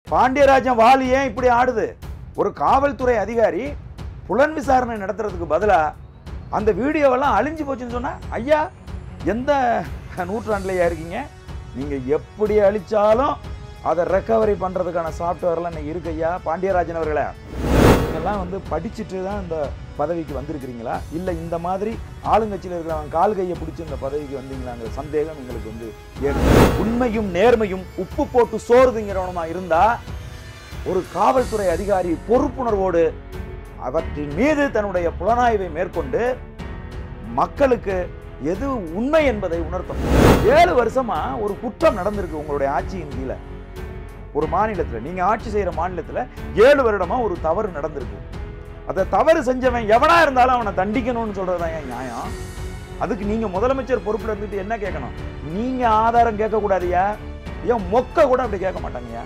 பாண்டியராஜன் வாலி ஏன் இப்படி ஆடுது ஒரு காவல்துறை அதிகாரி புலன் விசாரணை நடத்துறதுக்கு பதிலா அந்த வீடியோவெல்லாம் அழிஞ்சு போச்சுன்னு சொன்னா ஐயா எந்த நூற்றாண்டுலையா இருக்கீங்க நீங்க எப்படி அழிச்சாலும் அதை ரெக்கவரி பண்றதுக்கான சாஃப்ட்வேர்லாம் இன்னைக்கு இருக்கு ஐயா பாண்டியராஜன் அவர்களே இதெல்லாம் வந்து படிச்சுட்டு தான் இந்த பதவிக்கு வந்திருக்கிறீங்களா இல்லை இந்த மாதிரி ஆளுங்கட்சியில் இருக்கிறவங்க கால் கையை பிடிச்சி இந்த பதவிக்கு வந்தீங்களாங்கிற சந்தேகம் எங்களுக்கு வந்து ஏற்படுது உண்மையும் நேர்மையும் உப்பு போட்டு சோறுதுங்கிறவனுமா இருந்தா ஒரு காவல்துறை அதிகாரி பொறுப்புணர்வோடு அவற்றின் மீது தன்னுடைய புலனாய்வை மேற்கொண்டு மக்களுக்கு எது உண்மை என்பதை உணர்த்தணும் ஏழு வருஷமா ஒரு குற்றம் நடந்திருக்கு உங்களுடைய ஆட்சியின் கீழே ஒரு மாநிலத்தில் நீங்க ஆட்சி செய்யற மாநிலத்தில் ஏழு வருடமா ஒரு தவறு நடந்திருக்கு அதை தவறு செஞ்சவன் எவனா இருந்தாலும் அவனை தண்டிக்கணும்னு சொல்றதுதான் ஏன் நியாயம் அதுக்கு நீங்க முதலமைச்சர் பொறுப்புல இருந்துட்டு என்ன கேட்கணும் நீங்க ஆதாரம் கேட்க கூடாதியா ஏன் மொக்க கூட அப்படி கேட்க மாட்டாங்கய்யா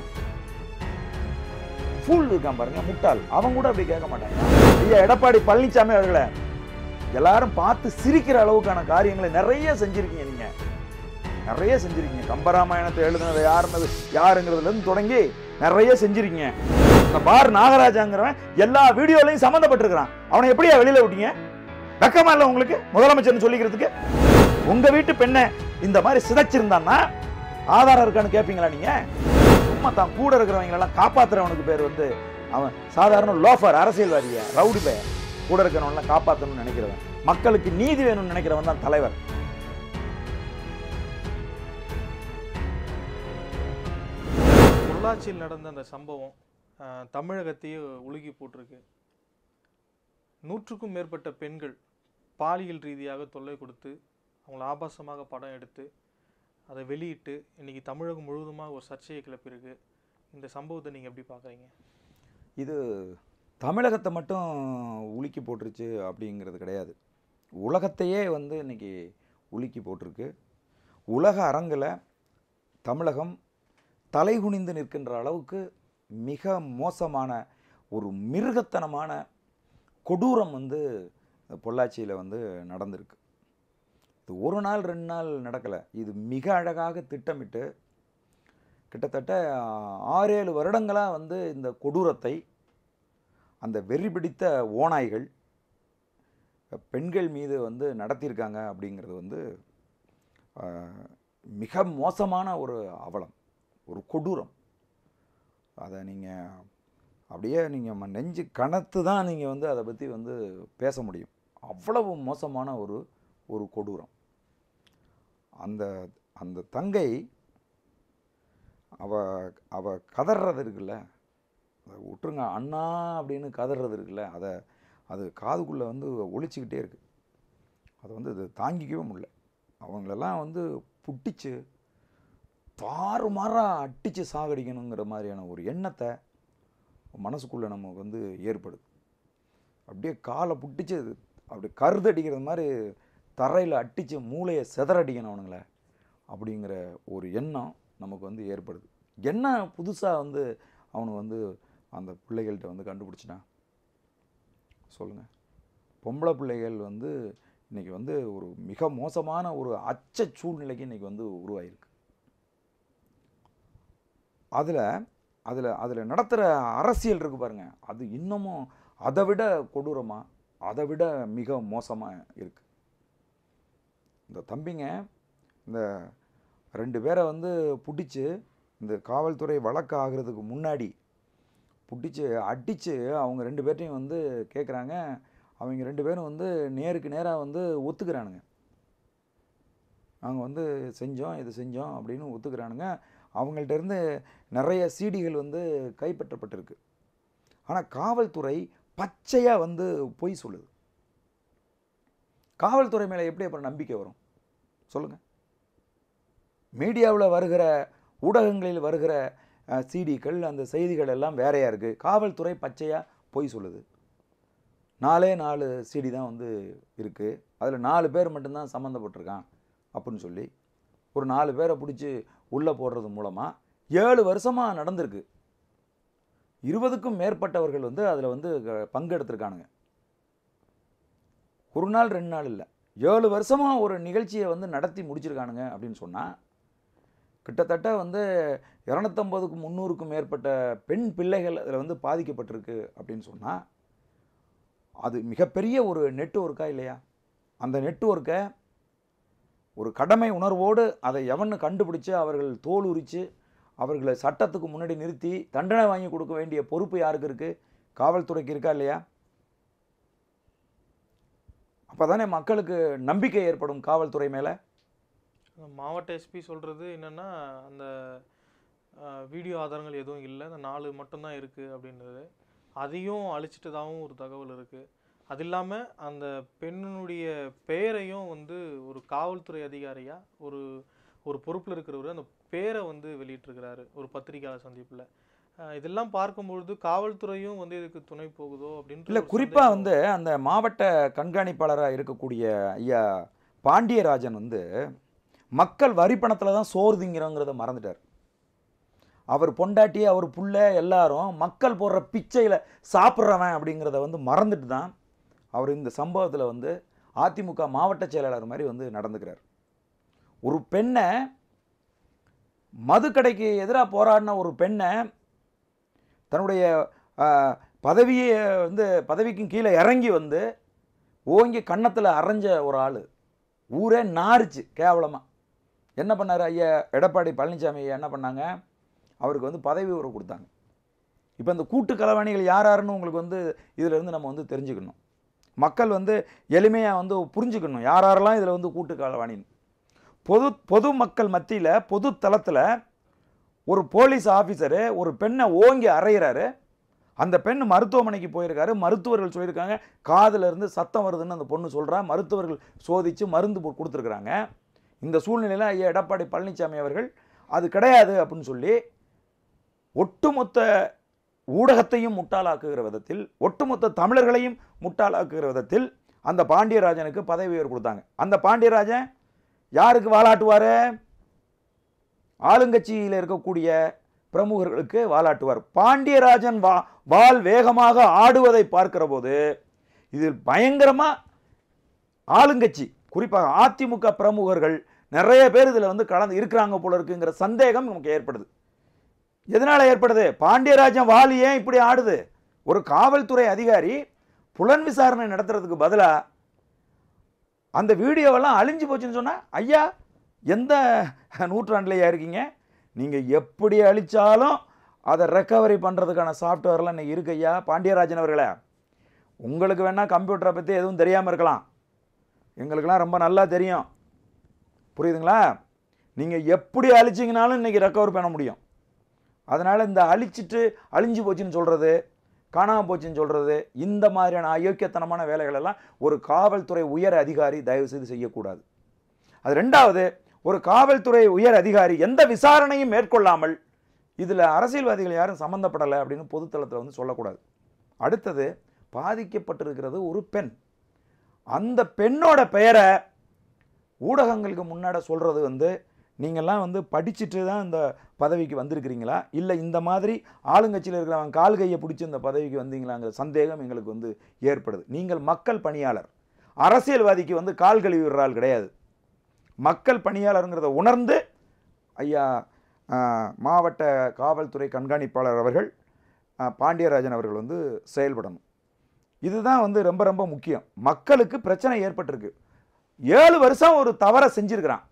ஃபூல் இருக்கான் பாருங்க முட்டாள் அவன் கூட அப்படி கேட்க மாட்டாங்க ஐயா எடப்பாடி பழனிசாமி அவர்களே எல்லாரும் பார்த்து சிரிக்கிற அளவுக்கான காரியங்களை நிறைய செஞ்சிருக்கீங்க நீங்க நிறைய செஞ்சிருக்கீங்க கம்பராமாயணத்தை எழுதுனது யாருன்னது யாருங்கிறதுல இருந்து தொடங்கி நிறைய செஞ்சிருக்கீங்க இந்த பார் நாகராஜாங்கிறவன் எல்லா வீடியோலையும் சம்மந்தப்பட்டிருக்கிறான் அவனை எப்படியா வெளியில விட்டீங்க வெக்கமா இல்லை உங்களுக்கு முதலமைச்சர்னு சொல்லிக்கிறதுக்கு உங்க வீட்டு பெண்ணை இந்த மாதிரி சிதைச்சிருந்தான்னா ஆதாரம் இருக்கான்னு கேட்பீங்களா நீங்க சும்மா தான் கூட இருக்கிறவங்க எல்லாம் காப்பாத்துறவனுக்கு பேர் வந்து அவன் சாதாரண லோஃபர் அரசியல்வாதிய ரவுடி பையன் கூட இருக்கிறவன்லாம் காப்பாற்றணும்னு நினைக்கிறவன் மக்களுக்கு நீதி வேணும்னு நினைக்கிறவன் தான் தலைவர் பொள்ளாச்சியில் நடந்த அந்த சம்பவம் ஆஹ், தமிழகத்தையே உலுக்கி போட்டிருக்கு நூற்றுக்கும் மேற்பட்ட பெண்கள் பாலியல் ரீதியாக தொல்லை கொடுத்து அவங்கள ஆபாசமாக படம் எடுத்து அதை வெளியிட்டு இன்னைக்கு தமிழகம் முழுவதுமாக ஒரு சர்ச்சையை கிளப்பியிருக்கு இந்த சம்பவத்தை நீங்கள் எப்படி பார்க்குறீங்க இது தமிழகத்தை மட்டும் உலுக்கி போட்டுருச்சு அப்படிங்கிறது கிடையாது உலகத்தையே வந்து இன்னைக்கு உலுக்கி போட்டிருக்கு உலக அரங்கில் தமிழகம் தலைகுனிந்து நிற்கின்ற அளவுக்கு மிக மோசமான ஒரு மிருகத்தனமான கொடூரம் வந்து பொள்ளாச்சியில் வந்து நடந்திருக்கு இது ஒரு நாள் ரெண்டு நாள் நடக்கலை இது மிக அழகாக திட்டமிட்டு கிட்டத்தட்ட ஆறேழு வருடங்களாக வந்து இந்த கொடூரத்தை அந்த வெறி பிடித்த ஓநாய்கள் பெண்கள் மீது வந்து நடத்தியிருக்காங்க அப்படிங்கிறது வந்து ஆஹ், மிக மோசமான ஒரு அவலம் ஒரு கொடூரம் அதை நீங்கள் அப்படியே நீங்கள் நெஞ்சு கணத்து தான் நீங்கள் வந்து அதை பற்றி வந்து பேச முடியும் அவ்வளவு மோசமான ஒரு ஒரு கொடூரம் அந்த அந்த தங்கை அவ அவ கதறது இருக்குல்ல அதை விட்டுருங்க அண்ணா அப்படின்னு கதறது இருக்குல்ல அதை அது காதுக்குள்ளே வந்து ஒழிச்சிக்கிட்டே இருக்கு அதை வந்து அது தாங்கிக்கவே முடியல அவங்களெல்லாம் வந்து புட்டிச்சு தாறுமாறாக அடித்து சாகடிக்கணுங்கிற மாதிரியான ஒரு எண்ணத்தை மனசுக்குள்ளே நமக்கு வந்து ஏற்படுது அப்படியே காலை புட்டிச்சு அப்படி கருதடிக்கிறது மாதிரி தரையில் அடித்து மூளையை செதறடிக்கணும் அவனுங்கள அப்படிங்கிற ஒரு எண்ணம் நமக்கு வந்து ஏற்படுது என்ன புதுசாக வந்து அவனுக்கு வந்து அந்த பிள்ளைகள்கிட்ட வந்து கண்டுபிடிச்சிட்டான் சொல்லுங்கள் பொம்பளை பிள்ளைகள் வந்து இன்றைக்கி வந்து ஒரு மிக மோசமான ஒரு அச்ச சூழ்நிலைக்கு இன்றைக்கி வந்து உருவாயிருக்கு அதில் அதில் அதில் நடத்துகிற அரசியல் இருக்கு பாருங்க அது இன்னமும் அதை விட கொடூரமாக அதை விட மிக மோசமாக இருக்குது இந்த தம்பிங்க இந்த ரெண்டு பேரை வந்து பிடிச்சி இந்த காவல்துறை வழக்கு ஆகிறதுக்கு முன்னாடி பிடிச்சி அடித்து அவங்க ரெண்டு பேர்ட்டையும் வந்து கேட்குறாங்க அவங்க ரெண்டு பேரும் வந்து நேருக்கு நேராக வந்து ஒத்துக்கிறானுங்க நாங்கள் வந்து செஞ்சோம் இது செஞ்சோம் அப்படின்னு ஒத்துக்கிறானுங்க அவங்கள்ட்ட இருந்து நிறைய சீடிகள் வந்து கைப்பற்றப்பட்டிருக்கு ஆனால் காவல்துறை பச்சையாக வந்து பொய் சொல்லுது காவல்துறை மேலே எப்படி அப்புறம் நம்பிக்கை வரும் சொல்லுங்கள் மீடியாவில் வருகிற ஊடகங்களில் வருகிற சீடிக்கள் அந்த செய்திகள் எல்லாம் வேறையாக இருக்குது காவல்துறை பச்சையாக பொய் சொல்லுது நாலே நாலு சிடி தான் வந்து இருக்குது அதில் நாலு பேர் மட்டும்தான் சம்மந்தப்பட்டிருக்கான் அப்படின்னு சொல்லி ஒரு நாலு பேரை பிடிச்சி உள்ளே போடுறது மூலமாக ஏழு வருஷமாக நடந்திருக்கு இருபதுக்கும் மேற்பட்டவர்கள் வந்து அதில் வந்து க- பங்கெடுத்திருக்கானுங்க ஒரு நாள் ரெண்டு நாள் இல்லை ஏழு வருஷமாக ஒரு நிகழ்ச்சியை வந்து நடத்தி முடிச்சிருக்கானுங்க அப்படின்னு சொன்னால் கிட்டத்தட்ட வந்து இரநூத்தம்பதுக்கு முந்நூறுக்கும் மேற்பட்ட பெண் பிள்ளைகள் அதில் வந்து பாதிக்கப்பட்டிருக்கு அப்படின்னு சொன்னால் அது மிகப்பெரிய ஒரு நெட்வொர்க்கா இல்லையா அந்த நெட்வொர்க்கை ஒரு கடமை உணர்வோடு அதை எவன்னு கண்டுபிடிச்சு அவர்கள் தோல் உரித்து அவர்களை சட்டத்துக்கு முன்னாடி நிறுத்தி தண்டனை வாங்கி கொடுக்க வேண்டிய பொறுப்பு யாருக்கு இருக்குது காவல்துறைக்கு இருக்கா இல்லையா அப்போ தானே மக்களுக்கு நம்பிக்கை ஏற்படும் காவல்துறை மேலே அந்த மாவட்ட எஸ்பி சொல்கிறது என்னென்னா அந்த அஹ், வீடியோ ஆதாரங்கள் எதுவும் இல்லை அந்த நாலு மட்டும்தான் இருக்குது அப்படின்றது அதையும் அழிச்சிட்டதாகவும் ஒரு தகவல் இருக்குது அது இல்லாமல் அந்த பெண்ணுடைய பெயரையும் வந்து ஒரு காவல்துறை அதிகாரியா ஒரு ஒரு பொறுப்பில் இருக்கிறவர் அந்த பேரை வந்து வெளியிட்டிருக்கிறாரு ஒரு பத்திரிகையாளர் சந்திப்பில் இதெல்லாம் பார்க்கும்பொழுது காவல்துறையும் வந்து இதுக்கு துணை போகுதோ அப்படின்ற இல்லை ஒரு குறிப்பாக சந்தேகம் வந்து அந்த மாவட்ட கண்காணிப்பாளராக இருக்கக்கூடிய ஐயா பாண்டியராஜன் வந்து மக்கள் வரி பணத்தில் தான் சோறு திங்கிறோங்கிறத மறந்துட்டார் அவர் பொண்டாட்டி அவர் புள்ள எல்லாரும் மக்கள் போடுற பிச்சையில் சாப்பிட்றவன் அப்படிங்கிறத வந்து மறந்துட்டு தான் அவர் இந்த சம்பவத்தில் வந்து அதிமுக மாவட்ட செயலாளர் மாதிரி வந்து நடந்துக்கிறார் ஒரு பெண்ணை மதுக்கடைக்கு எதிராக போராடின ஒரு பெண்ணை தன்னுடைய ஆஹ், பதவியை வந்து பதவிக்கும் கீழே இறங்கி வந்து ஓங்கி கன்னத்தில் அரைஞ்ச ஒரு ஆள் ஊரே நாறுச்சு கேவலமாக என்ன பண்ணார் ஐயா எடப்பாடி பழனிசாமி ஐயா என்ன பண்ணாங்க அவருக்கு வந்து பதவி உயர்வு கொடுத்தாங்க இப்போ இந்த கூட்டு களவாணிகள் யார் யாருன்னு உங்களுக்கு வந்து இதிலிருந்து நம்ம வந்து தெரிஞ்சுக்கணும் மக்கள் வந்து எளிமையாக வந்து புரிஞ்சுக்கணும் யார் யாரெல்லாம் இதில் வந்து கூட்டு களவாணின்னு பொது பொது மக்கள் மத்தியில் பொது தளத்தில் ஒரு போலீஸ் ஆஃபீஸரு ஒரு பெண்ணை ஓங்கி அறையிறாரு அந்த பெண் மருத்துவமனைக்கு போயிருக்காரு மருத்துவர்கள் சொல்லியிருக்காங்க காதுல இருந்து சத்தம் வருதுன்னு அந்த பொண்ணு சொல்றா மருத்துவர்கள் சோதித்து மருந்து போ- கொடுத்துருக்குறாங்க இந்த சூழ்நிலையில் ஐயா எடப்பாடி பழனிசாமி அவர்கள் அது கிடையாது அப்படின்னு சொல்லி ஒட்டுமொத்த ஊடகத்தையும் முட்டாளாக்குகிற விதத்தில் ஒட்டுமொத்த தமிழர்களையும் முட்டாளாக்குகிற விதத்தில் அந்த பாண்டியராஜனுக்கு பதவி உயர்வு கொடுத்தாங்க அந்த பாண்டியராஜன் யாருக்கு வாலாட்டுவார் ஆளுங்கட்சியில் இருக்கக்கூடிய பிரமுகர்களுக்கு வாலாட்டுவார் பாண்டியராஜன் வா வால் வேகமாக ஆடுவதை பார்க்கிற போது இதில் பயங்கரமாக ஆளுங்கட்சி குறிப்பாக அதிமுக பிரமுகர்கள் நிறைய பேர் இதில் வந்து கலந்து இருக்கிறாங்க போல இருக்குங்கிற சந்தேகம் நமக்கு ஏற்படுது எதனால் ஏற்படுது பாண்டியராஜன் வால் ஏன் இப்படி ஆடுது ஒரு காவல்துறை அதிகாரி புலன் விசாரணை நடத்துறதுக்கு பதிலாக அந்த வீடியோவெல்லாம் அழிஞ்சு போச்சுன்னு சொன்னா ஐயா எந்த நூற்றாண்டுலையா இருக்கீங்க நீங்கள் எப்படி அழிச்சாலும் அதை ரெக்கவரி பண்ணுறதுக்கான சாஃப்ட்வேர்லாம் இன்னைக்கு இருக்கு ஐயா பாண்டியராஜன் அவர்களே உங்களுக்கு வேணால் கம்ப்யூட்டரை பற்றி எதுவும் தெரியாமல் இருக்கலாம் எங்களுக்கெல்லாம் ரொம்ப நல்லா தெரியும் புரியுதுங்களா நீங்கள் எப்படி அழிச்சிங்கனாலும் இன்றைக்கி ரெக்கவர் பண்ண முடியும் அதனால் இந்த அழிச்சிட்டு அழிஞ்சு போச்சுன்னு சொல்கிறது காணாமல் போச்சுன்னு சொல்கிறது இந்த மாதிரியான அயோக்கியத்தனமான வேலைகள் எல்லாம் ஒரு காவல்துறை உயர் அதிகாரி தயவு செய்து செய்யக்கூடாது அது ரெண்டாவது ஒரு காவல்துறை உயர் அதிகாரி எந்த விசாரணையும் மேற்கொள்ளாமல் இதில் அரசியல்வாதிகள் யாரும் சம்மந்தப்படலை அப்படின்னு பொதுத்தளத்தில் வந்து சொல்லக்கூடாது அடுத்தது பாதிக்கப்பட்டிருக்கிறது ஒரு பெண் அந்த பெண்ணோட பெயரை ஊடகங்களுக்கு முன்னாடி சொல்கிறது வந்து நீங்கள்லாம் வந்து படிச்சுட்டு தான் இந்த பதவிக்கு வந்திருக்கிறீங்களா இல்லை இந்த மாதிரி ஆளுங்கட்சியில் இருக்கிறவன் கால் கையை பிடிச்சி இந்த பதவிக்கு வந்தீங்களாங்கிற சந்தேகம் எங்களுக்கு வந்து ஏற்படுது நீங்கள் மக்கள் பணியாளர் அரசியல்வாதிக்கு வந்து கால் கழுவி விடுறாள் கிடையாது மக்கள் பணியாளருங்கிறத உணர்ந்து ஐயா ஆ, மாவட்ட காவல்துறை கண்காணிப்பாளர் அவர்கள் ஆ, பாண்டியராஜன் அவர்கள் வந்து செயல்படணும் இதுதான் வந்து ரொம்ப ரொம்ப முக்கியம் மக்களுக்கு பிரச்சனை ஏற்பட்டிருக்கு ஏழு வருஷம் ஒரு தவறை செஞ்சிருக்கிறான்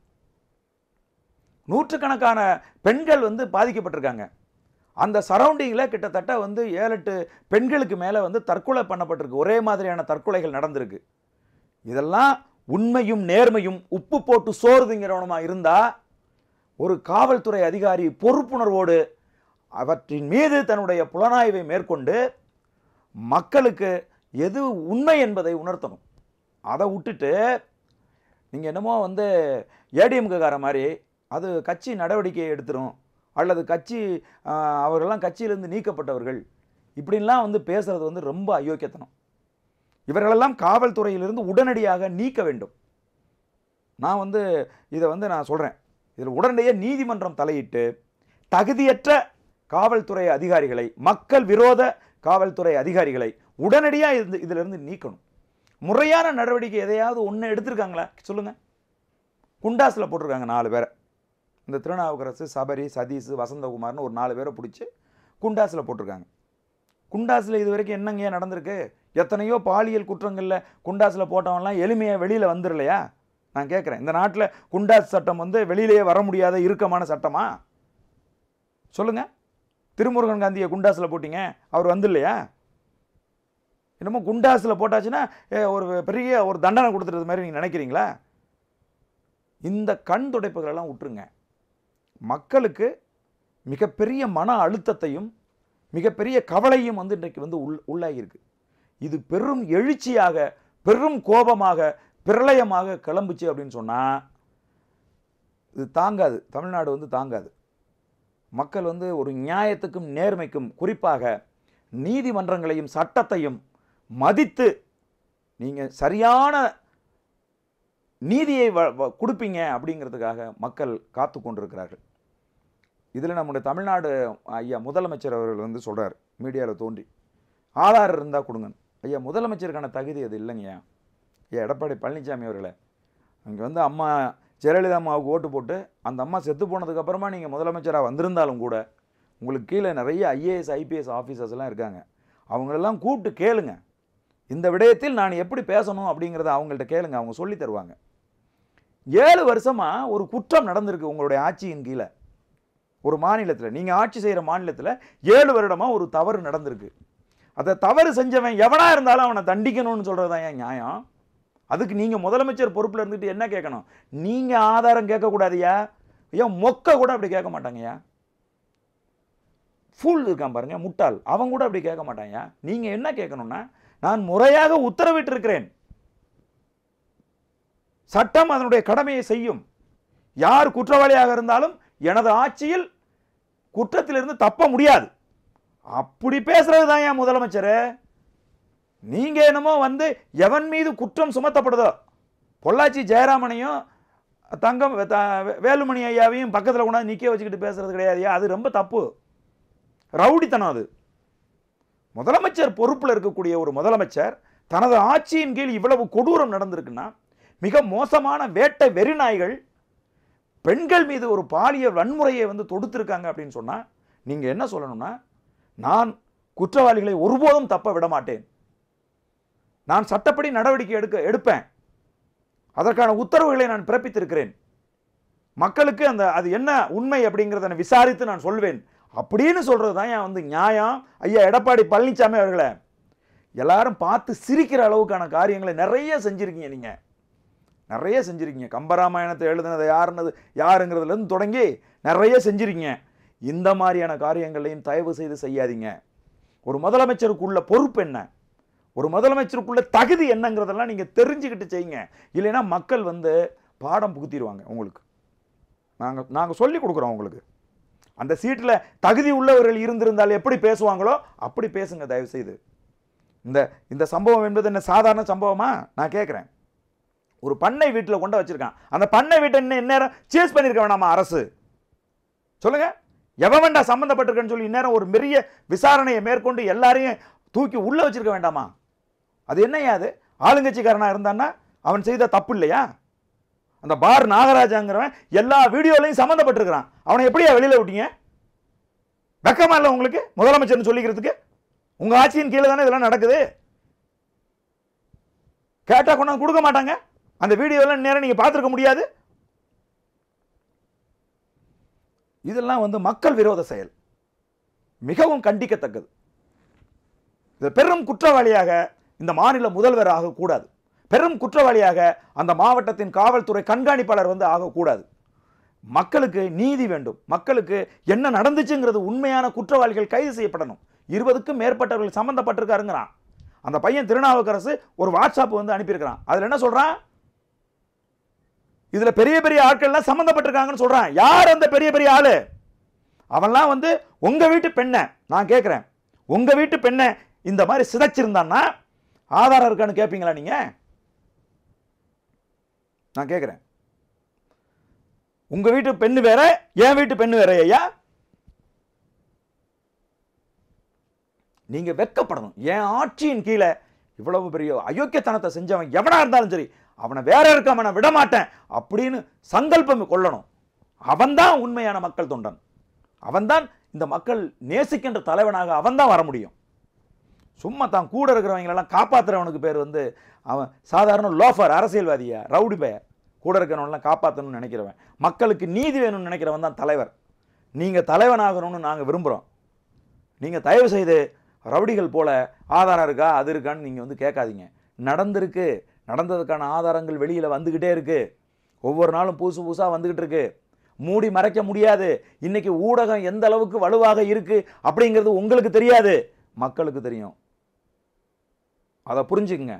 நூற்றுக்கணக்கான பெண்கள் வந்து பாதிக்கப்பட்டிருக்காங்க அந்த சரௌண்டிங்கில் கிட்டத்தட்ட வந்து ஏழு எட்டு பெண்களுக்கு மேலே வந்து தற்கொலை பண்ணப்பட்டிருக்கு ஒரே மாதிரியான தற்கொலைகள் நடந்திருக்கு இதெல்லாம் உண்மையும் நேர்மையும் உப்பு போட்டு சோறுதுங்கிறவனுமா இருந்தால் ஒரு காவல்துறை அதிகாரி பொறுப்புணர்வோடு அவற்றின் மீது தன்னுடைய புலனாய்வை மேற்கொண்டு மக்களுக்கு எது உண்மை என்பதை உணர்த்தணும் அதை விட்டுட்டு நீங்கள் என்னமோ வந்து ஏடிஎம்கார மாதிரி அது கட்சி நடவடிக்கை எடுத்துரும் அல்லது கட்சி ஆஹ், அவர்களெல்லாம் கட்சியிலிருந்து நீக்கப்பட்டவர்கள் இப்படின்லாம் வந்து பேசுறது வந்து ரொம்ப அயோக்கியத்தனம் இவர்களெல்லாம் காவல்துறையிலிருந்து உடனடியாக நீக்க வேண்டும் நான் வந்து இதை வந்து நான் சொல்கிறேன் இதில் உடனடியாக நீதிமன்றம் தலையிட்டு தகுதியற்ற காவல்துறை அதிகாரிகளை மக்கள் விரோத காவல்துறை அதிகாரிகளை உடனடியாக இருந்து இதிலிருந்து நீக்கணும் முறையான நடவடிக்கை எதையாவது ஒன்று எடுத்திருக்காங்களா சொல்லுங்கள் குண்டாஸில் போட்டிருக்காங்க நாலு பேரை இந்த திருநாவுக்கரசு சபரி சதீஷ் வசந்தகுமார்னு ஒரு நாலு பேரை பிடிச்சி குண்டாஸில் போட்டிருக்காங்க குண்டாஸில் இது வரைக்கும் என்னங்க நடந்திருக்கு எத்தனையோ பாலியல் குற்றங்களில் குண்டாஸில் போட்டவன்லாம் எளிமையாக வெளியில் வந்துடலையா நான் கேட்குறேன் இந்த நாட்டில் குண்டாஸ் சட்டம் வந்து வெளியிலேயே வர முடியாத இறுக்கமான சட்டமா சொல்லுங்க திருமுருகன் காந்தியை குண்டாஸில் போட்டீங்க அவர் வந்து இல்லையா என்னமோ குண்டாஸில் போட்டாச்சுன்னா ஏ, ஒரு பெரிய ஒரு தண்டனை கொடுத்துறது மாதிரி நீங்கள் நினைக்கிறீங்களா இந்த கண் துடைப்புகளெல்லாம் விட்டுருங்க மக்களுக்கு மிகப்பெரிய மன அழுத்தத்தையும் மிகப்பெரிய கவலையும் வந்து இன்றைக்கு வந்து உள் உள்ளாகியிருக்கு இது பெரும் எழுச்சியாக பெரும் கோபமாக பிரளயமாக கிளம்புச்சு அப்படின்னு சொன்னால் இது தாங்காது தமிழ்நாடு வந்து தாங்காது மக்கள் வந்து ஒரு நியாயத்துக்கும் நேர்மைக்கும் குறிப்பாக நீதிமன்றங்களையும் சட்டத்தையும் மதித்து நீங்கள் சரியான நீதியை வ- வ- கொடுப்பீங்க அப்படிங்கிறதுக்காக மக்கள் காத்து கொண்டிருக்கிறார்கள் இதில் நம்முடைய தமிழ்நாடு ஐயா முதலமைச்சர் அவர்கள் வந்து சொல்கிறார் மீடியாவில் தோன்றி ஆதார் இருந்தால் கொடுங்க ஐயா முதலமைச்சருக்கான தகுதி அது இல்லைங்கய்யா ஐயா எடப்பாடி பழனிசாமி அவர்களே அங்கே வந்து அம்மா ஜெயலலிதா அம்மாவுக்கு ஓட்டு போட்டு அந்த அம்மா செத்து போனதுக்கு அப்புறமா நீங்கள் முதலமைச்சராக வந்திருந்தாலும் கூட உங்களுக்கு கீழே நிறைய ஐஏஎஸ் ஐபிஎஸ் ஆஃபீஸர்ஸ்லாம் இருக்காங்க அவங்களெல்லாம் கூப்பிட்டு கேளுங்க இந்த விடயத்தில் நான் எப்படி பேசணும் அப்படிங்கிறத அவங்கள்ட்ட கேளுங்க அவங்க சொல்லி தருவாங்க ஏழு வருஷமாக ஒரு குற்றம் நடந்திருக்கு உங்களுடைய ஆட்சியின் கீழே ஒரு மாநிலத்தில் நீங்கள் ஆட்சி செய்கிற மாநிலத்தில் ஏழு வருடமாக ஒரு தவறு நடந்திருக்கு அதை தவறு செஞ்சவன் எவனாக இருந்தாலும் அவனை தண்டிக்கணும்னு சொல்கிறது தான் ஏன் நியாயம் அதுக்கு நீங்கள் முதலமைச்சர் பொறுப்பில் இருந்துட்டு என்ன கேட்கணும் நீங்கள் ஆதாரம் கேட்கக்கூடாதுயா ஏன் மொக்க கூட அப்படி கேட்க மாட்டாங்கய்யா ஃபூல் இருக்கான் பாருங்க முட்டாள் அவன் கூட அப்படி கேட்க மாட்டான்யா நீங்கள் என்ன கேட்கணும்னா நான் முறையாக உத்தரவிட்டிருக்கிறேன் சட்டம் அதனுடைய கடமையை செய்யும் யார் குற்றவாளியாக இருந்தாலும் எனது ஆட்சியில் குற்றத்திலிருந்து தப்ப முடியாது அப்படி பேசுறது தான் என் முதலமைச்சர் நீங்க என்னமோ வந்து எவன் மீது குற்றம் சுமத்தப்படுதோ பொள்ளாச்சி ஜெயராமனையும் தங்கம் த- வேலுமணி ஐயாவையும் பக்கத்தில் கொண்டாந்து நிற்க வச்சுக்கிட்டு பேசுறது கிடையாதுயா அது ரொம்ப தப்பு ரவுடித்தனம் அது முதலமைச்சர் பொறுப்பில் இருக்கக்கூடிய ஒரு முதலமைச்சர் தனது ஆட்சியின் கீழ் இவ்வளவு கொடூரம் நடந்திருக்குன்னா மிக மோசமான வேட்டை வெறிநாய்கள் பெண்கள் மீது ஒரு பாலியல் வன்முறையை வந்து தொடுத்திருக்காங்க அப்படின்னு சொன்னால் நீங்கள் என்ன சொல்லணும்னா நான் குற்றவாளிகளை ஒருபோதும் தப்ப விட மாட்டேன் நான் சட்டப்படி நடவடிக்கை எடுக்க எடுப்பேன் அதற்கான உத்தரவுகளை நான் பிறப்பித்திருக்கிறேன் மக்களுக்கு அந்த அது என்ன உண்மை அப்படிங்கிறத நான் விசாரித்து நான் சொல்வேன் அப்படின்னு சொல்றது தான் ஏன் வந்து நியாயம் ஐயா எடப்பாடி பழனிசாமி அவர்களே எல்லாரும் பார்த்து சிரிக்கிற அளவுக்கான காரியங்களை நிறைய செஞ்சிருக்கீங்க நீங்க நிறைய செஞ்சிருக்கீங்க கம்பராமாயணத்தை எழுதுனது யாருன்னது யாருங்கிறதுலேருந்து தொடங்கி நிறைய செஞ்சிருக்கீங்க இந்த மாதிரியான காரியங்களையும் தயவு செய்து செய்யாதீங்க ஒரு முதலமைச்சருக்குள்ள பொறுப்பு என்ன ஒரு முதலமைச்சருக்குள்ள தகுதி என்னங்கிறதெல்லாம் நீங்கள் தெரிஞ்சுக்கிட்டு செய்யுங்க இல்லைன்னா மக்கள் வந்து பாடம் புகுத்திடுவாங்க உங்களுக்கு நாங்கள் நாங்கள் சொல்லி கொடுக்குறோம் உங்களுக்கு அந்த சீட்டில் தகுதி உள்ளவர்கள் இருந்திருந்தால் எப்படி பேசுவாங்களோ அப்படி பேசுங்க தயவு செய்து இந்த இந்த சம்பவம் என்பது என்ன சாதாரண சம்பவமா நான் கேட்குறேன் ஒரு பண்ணை வீட்டில் கொண்டு வச்சிருக்கான் அந்த பண்ணை வீட்டை இன்னும் இந்நேரம் சேஸ் பண்ணியிருக்க வேணாமா அரசு சொல்லுங்க எவன் வேண்டா சம்மந்தப்பட்டிருக்கேன்னு சொல்லி இந்நேரம் ஒரு பெரிய விசாரணையை மேற்கொண்டு எல்லாரையும் தூக்கி உள்ள வச்சிருக்க வேண்டாமா அது என்னையா அது ஆளுங்கட்சிக்காரனா இருந்தான்னா அவன் செய்த தப்பு இல்லையா அந்த பார் நாகராஜாங்கிறவன் எல்லா வீடியோலையும் சம்மந்தப்பட்டிருக்கிறான் அவனை எப்படியா வெளியில விட்டீங்க வெக்கமா இல்லை உங்களுக்கு முதலமைச்சர்னு சொல்லிக்கிறதுக்கு உங்க ஆட்சியின் கீழே தானே இதெல்லாம் நடக்குது கேட்டா கொண்டாந்து கொடுக்க மாட்டாங்க அந்த வீடியோலாம் நேரம் நீங்க பார்த்துருக்க முடியாது இதெல்லாம் வந்து மக்கள் விரோத செயல் மிகவும் கண்டிக்கத்தக்கது இது பெரும் குற்றவாளியாக இந்த மாநில முதல்வர் ஆகக்கூடாது பெரும் குற்றவாளியாக அந்த மாவட்டத்தின் காவல்துறை கண்காணிப்பாளர் வந்து ஆகக்கூடாது மக்களுக்கு நீதி வேண்டும் மக்களுக்கு என்ன நடந்துச்சுங்கிறது உண்மையான குற்றவாளிகள் கைது செய்யப்படணும் இருபதுக்கும் மேற்பட்டவர்கள் சம்மந்தப்பட்டிருக்காருங்கிறான் அந்த பையன் திருநாவுக்கரசு ஒரு வாட்ஸ்அப் வந்து அனுப்பியிருக்கிறான் அதில் என்ன சொல்றான் இதுல பெரிய பெரிய ஆட்கள்லாம் சம்மந்தப்பட்டிருக்காங்கன்னு சொல்றான் யார் அந்த பெரிய பெரிய ஆளு அவன்லாம் வந்து உங்க வீட்டு பெண்ணை நான் கேட்குறேன் உங்க வீட்டு பெண்ணை இந்த மாதிரி சிதைச்சிருந்தான்னா ஆதாரம் இருக்கான்னு கேட்பீங்களா நீங்க நான் கேட்குறேன் உங்க வீட்டு பெண்ணு வேற என் வீட்டு பெண்ணு வேற ஐயா நீங்க வெட்கப்படணும் என் ஆட்சியின் கீழே இவ்வளவு பெரிய அயோக்கியத்தனத்தை செஞ்சவன் எவனா இருந்தாலும் சரி அவனை வேற இருக்காம நான் விட மாட்டேன் அப்படின்னு சங்கல்பம் கொள்ளணும் அவன்தான் உண்மையான மக்கள் தொண்டன் அவன்தான் இந்த மக்கள் நேசிக்கின்ற தலைவனாக அவன்தான் வர முடியும் சும்மா தான் கூட இருக்கிறவங்களெல்லாம் காப்பாத்துறவனுக்கு பேர் வந்து அவன் சாதாரண லோஃபர் அரசியல்வாதியா ரவுடி பைய கூட இருக்கிறவனெல்லாம் காப்பாற்றணும்னு நினைக்கிறவன் மக்களுக்கு நீதி வேணும்னு நினைக்கிறவன் தான் தலைவர் நீங்கள் தலைவனாகணும்னு நாங்கள் விரும்புகிறோம் நீங்கள் தயவு செய்து ரவுடிகள் போல ஆதாரம் இருக்கா அது இருக்கான்னு நீங்கள் வந்து கேட்காதீங்க நடந்திருக்கு நடந்ததுக்கான ஆதாரங்கள் வெளியில் வந்துக்கிட்டே இருக்கு ஒவ்வொரு நாளும் புதுசு புதுசாக வந்துக்கிட்டு இருக்கு மூடி மறைக்க முடியாது இன்னைக்கு ஊடகம் எந்த அளவுக்கு வலுவாக இருக்கு அப்படிங்கிறது உங்களுக்கு தெரியாது மக்களுக்கு தெரியும் அதை புரிஞ்சுக்குங்க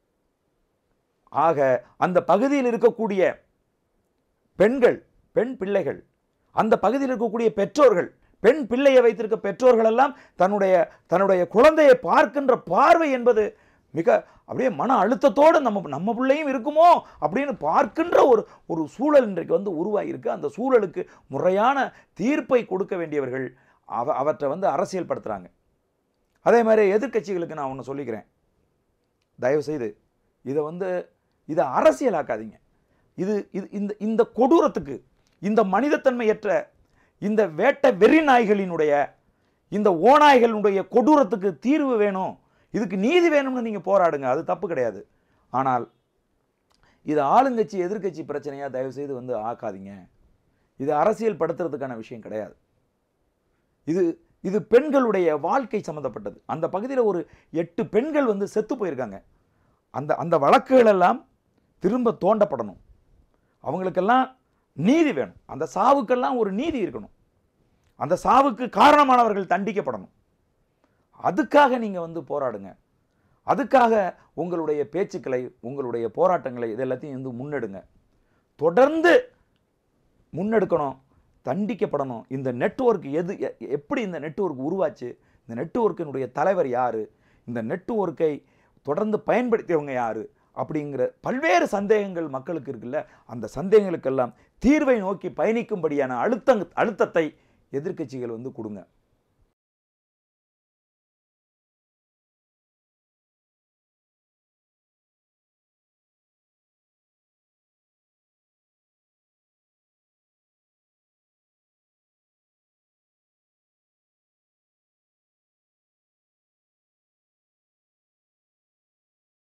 ஆக அந்த பகுதியில் இருக்கக்கூடிய பெண்கள் பெண் பிள்ளைகள் அந்த பகுதியில் இருக்கக்கூடிய பெற்றோர்கள் பெண் பிள்ளையை வைத்திருக்க பெற்றோர்கள் எல்லாம் தன்னுடைய தன்னுடைய குழந்தையை பார்க்கின்ற பார்வை என்பது மிக அப்படியே மன அழுத்தத்தோடு நம்ம நம்ம பிள்ளையும் இருக்குமோ அப்படின்னு பார்க்கின்ற ஒரு ஒரு சூழல் இன்றைக்கு வந்து உருவாகியிருக்கு அந்த சூழலுக்கு முறையான தீர்ப்பை கொடுக்க வேண்டியவர்கள் அவ அவற்றை வந்து அரசியல் படுத்துகிறாங்க அதே மாதிரி எதிர்க்கட்சிகளுக்கு நான் ஒன்று சொல்லிக்கிறேன் தயவு செய்து இதை வந்து இதை அரசியலாக்காதீங்க இது இது இந்த இந்த கொடூரத்துக்கு இந்த மனிதத்தன்மையற்ற இந்த வேட்ட வெறி நாய்களினுடைய இந்த ஓநாய்களுடைய கொடூரத்துக்கு தீர்வு வேணும் இதுக்கு நீதி வேணும்னு நீங்கள் போராடுங்க அது தப்பு கிடையாது ஆனால் இது ஆளுங்கட்சி எதிர்க்கட்சி பிரச்சனையாக தயவு செய்து வந்து ஆக்காதீங்க இது அரசியல் படுத்துறதுக்கான விஷயம் கிடையாது இது இது பெண்களுடைய வாழ்க்கை சம்மந்தப்பட்டது அந்த பகுதியில் ஒரு எட்டு பெண்கள் வந்து செத்து போயிருக்காங்க அந்த அந்த வழக்குகள் எல்லாம் திரும்ப தோண்டப்படணும் அவங்களுக்கெல்லாம் நீதி வேணும் அந்த சாவுக்கெல்லாம் ஒரு நீதி இருக்கணும் அந்த சாவுக்கு காரணமானவர்கள் தண்டிக்கப்படணும் அதுக்காக நீங்கள் வந்து போராடுங்க அதுக்காக உங்களுடைய பேச்சுக்களை உங்களுடைய போராட்டங்களை இது எல்லாத்தையும் வந்து முன்னெடுங்க தொடர்ந்து முன்னெடுக்கணும் தண்டிக்கப்படணும் இந்த நெட்வொர்க் எது எ- எப்படி இந்த நெட்வொர்க் உருவாச்சு இந்த நெட்வொர்க்கினுடைய தலைவர் யார் இந்த நெட்வொர்க்கை தொடர்ந்து பயன்படுத்தியவங்க யார் அப்படிங்கிற பல்வேறு சந்தேகங்கள் மக்களுக்கு இருக்குல்ல அந்த சந்தேகங்களுக்கெல்லாம் தீர்வை நோக்கி பயணிக்கும்படியான அழுத்தங் அழுத்தத்தை எதிர்க்கட்சிகள் வந்து கொடுங்க